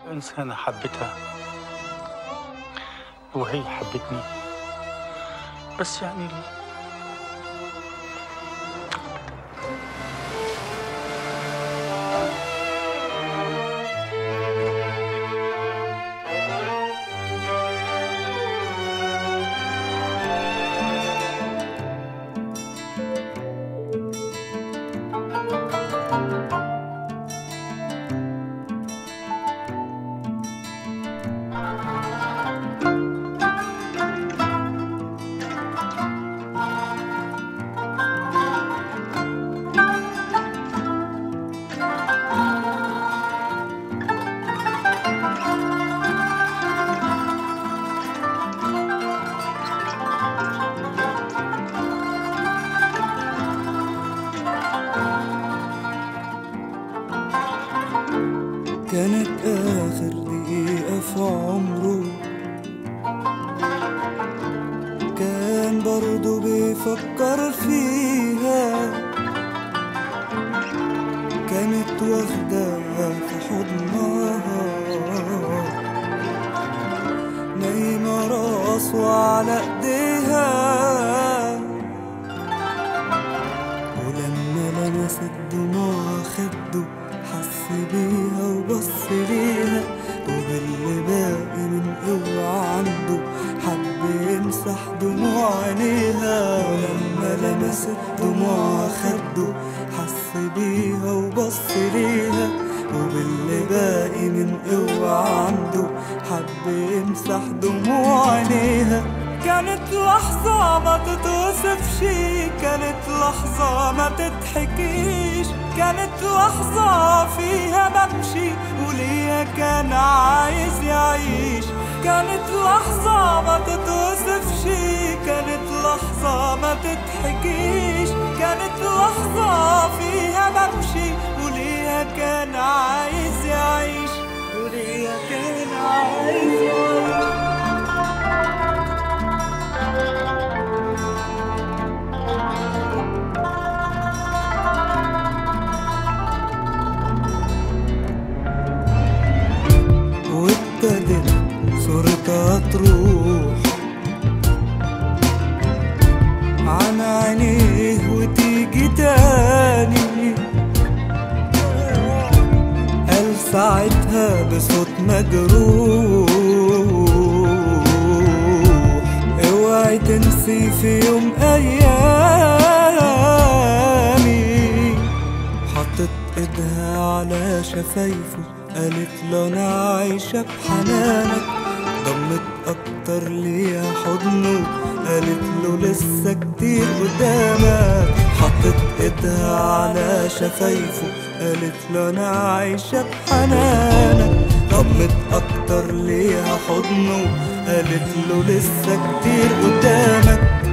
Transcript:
إنسانة حبتها وهي حبتني بس يعني كانت آخر دقيقة في عمره كان برضو بيفكر فيها كانت واخدة في حضنها نايمة راسه على ايديها ولما لمست دموع خده حس بيها وبص ليها وباللي باقي من قوة عنده حب يمسح دموع عينيها ولما لمست دموع خده حس بيها وبص ليها وباللي باقي من قوة عنده حب يمسح دموع عينيها كانت لحظة ما تتوصفش كانت لحظة ما تتحكيش كانت لحظة فيها بمشي وليا كان عايز يعيش كانت لحظة ما تتوصفش كانت لحظة ما تتحكيش كانت لحظة فيها بمشي وليا كان عايز يعيش وليا كان عايز يعيش وابتدت صورتها تروح عن عينيه وتيجي تاني قال ساعتها بصوت مجروح اوعي تنسي في يوم ايامي حطت ايدها على شفايفه قالت له انا عايشة بحنانك ضمت اكتر ليها حضنه قالت له لسه كتير قدامك حطت ايدها على شفايفه قالت له انا عايشة بحنانك ضمت اكتر ليها حضنه قالت له لسه كتير قدامك